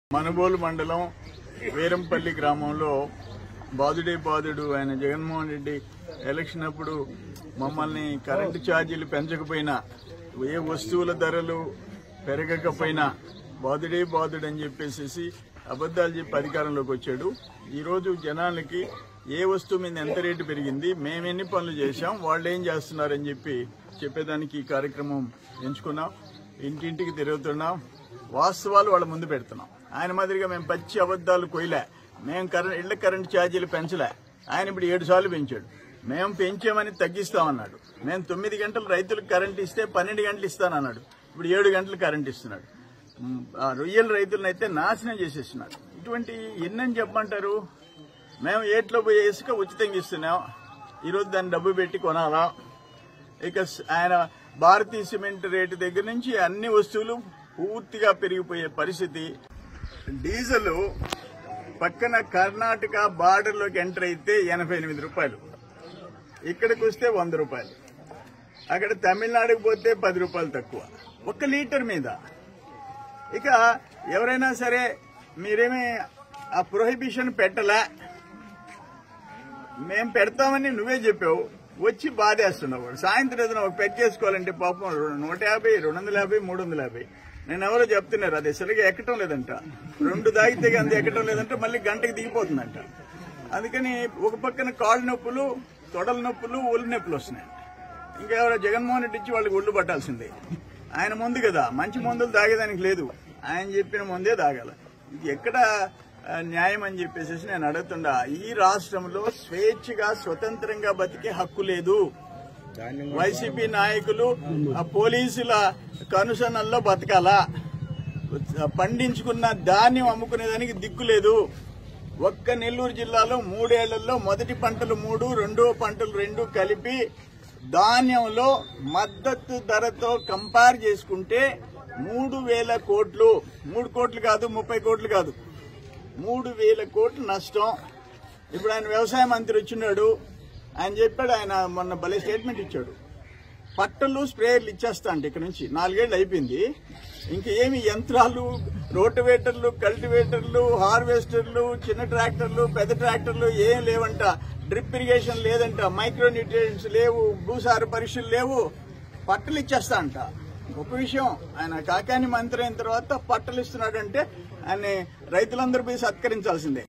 మనుబోలు మండలం వీరంపల్లి గ్రామంలో బాదుడే బాదుడు ఆయన జగన్మోహన్ రెడ్డి ఎలక్షన్ అప్పుడు మమ్మల్ని కరెంటు ఛార్జీలు పెంచకపోయినా ఏ వస్తువుల ధరలు పెరగకపోయినా బాదుడే బాదుడు అని చెప్పేసి అబద్దాలు చెప్పి అధికారంలోకి వచ్చాడు ఈరోజు జనాలకి ఏ వస్తువు మీద ఎంత రేటు పెరిగింది మేము ఎన్ని పనులు చేశాం వాళ్ళు ఏం చేస్తున్నారని చెప్పి చెప్పేదానికి ఈ కార్యక్రమం ఎంచుకున్నాం ఇంటింటికి తిరుగుతున్నాం వాస్తవాలు వాళ్ళ ముందు పెడుతున్నాం ఆయన మాదిరిగా మేము పచ్చి అబద్దాలు కొయ్యలే మేము కరెంట్ ఇళ్ల కరెంట్ ఛార్జీలు పెంచలే ఆయన ఇప్పుడు ఏడు సార్లు పెంచాడు మేము పెంచామని తగ్గిస్తామన్నాడు మేము తొమ్మిది గంటలు రైతులకు కరెంట్ ఇస్తే పన్నెండు గంటలు ఇస్తానన్నాడు ఇప్పుడు ఏడు గంటలు కరెంట్ ఇస్తున్నాడు మ్, ఆ రొయ్యల రైతులను అయితే నాశనం చేసేస్తున్నాడు ఇటువంటి ఎన్నని చెప్పమంటారు మేము ఏట్లో పోయే ఇసుక ఉచితంగా ఇస్తున్నాం ఈరోజు దాన్ని డబ్బు పెట్టి కొనాలా ఇక స్- ఆయన భారతీయ సిమెంట్ రేటు దగ్గర నుంచి అన్ని వస్తువులు పూర్తిగా పెరిగిపోయే పరిస్థితి డీజిల్ పక్కన కర్ణాటక బార్డర్లోకి ఎంటర్ అయితే ఎనభై ఎనిమిది రూపాయలు ఇక్కడికి వస్తే వంద రూపాయలు అక్కడ తమిళనాడుకు పోతే పది రూపాయలు తక్కువ ఒక్క లీటర్ మీద ఇక ఎవరైనా సరే మీరేమీ ఆ ప్రొహిబిషన్ పెట్టలే మేం పెడతామని నువ్వే చెప్పావు వచ్చి బాధేస్తున్నావు వాడు. సాయంత్రం ఏదైనా ఒక పెట్ చేసుకోవాలంటే పాపం రెండు- నూట యాభై రెండు వందల యాభై మూడు వందల యాభై నేను ఎవరో చెప్తున్నారు అది సరిగా ఎక్కటం లేదంట రెండు దాగితే అంత ఎక్కటం లేదంట మళ్ళీ గంటకి దిగిపోతుందంట అందుకని ఒక పక్కన కాళ్ళు నొప్పులు తొడల నొప్పులు ఒళ్ళు నొప్పులు వస్తున్నాయి ఇంకా ఎవరో జగన్మోహన్ రెడ్డి ఇచ్చి వాళ్ళకి ఒళ్ళు పట్టాల్సిందే ఆయన ముందు కదా మంచి మందులు తాగేదానికి లేదు ఆయన చెప్పిన ముందే తాగాల ఇది ఎక్కడ ఆ, న్యాయం అని చెప్పేసి నేను అడుగుతుండా ఈ రాష్ట్రంలో స్వేచ్ఛగా స్వతంత్రంగా బతికే హక్కు లేదు వైసీపీ నాయకులు ఆ పోలీసుల కనుసనల్లో బతకాలా పండించుకున్న ధాన్యం అమ్ముకునేదానికి దిక్కు లేదు ఒక్క నెల్లూరు జిల్లాలో మూడేళ్లలో మొదటి పంటలు మూడు రెండో పంటలు రెండు కలిపి ధాన్యంలో మద్దతు ధరతో కంపేర్ చేసుకుంటే మూడు వేల కోట్లు మూడు కోట్లు కాదు ముప్పై కోట్లు కాదు మూడు వేల కోట్లు నష్టం ఇప్పుడు ఆయన వ్యవసాయ మంత్రి వచ్చినాడు ఆయన చెప్పాడు ఆయన మొన్న భలే స్టేట్మెంట్ ఇచ్చాడు పట్టలు స్ప్రేయర్లు ఇచ్చేస్తా అంటే ఇక్కడ నుంచి నాలుగేళ్లు అయిపోయింది ఇంక ఏమి యంత్రాలు రోటివేటర్లు కల్టివేటర్లు హార్వెస్టర్లు చిన్న ట్రాక్టర్లు పెద్ద ట్రాక్టర్లు ఏం లేవంట డ్రిప్ ఇరిగేషన్ లేదంట మైక్రో న్యూట్రియంట్స్ లేవు భూసార పరీక్షలు లేవు పట్టలు ఇచ్చేస్తా అంట గొప్ప విషయం ఆయన కాకాని మంత్రి అయిన తర్వాత పట్టలు ఇస్తున్నాడంటే ఆయన రైతులందరూ పోయి సత్కరించాల్సిందే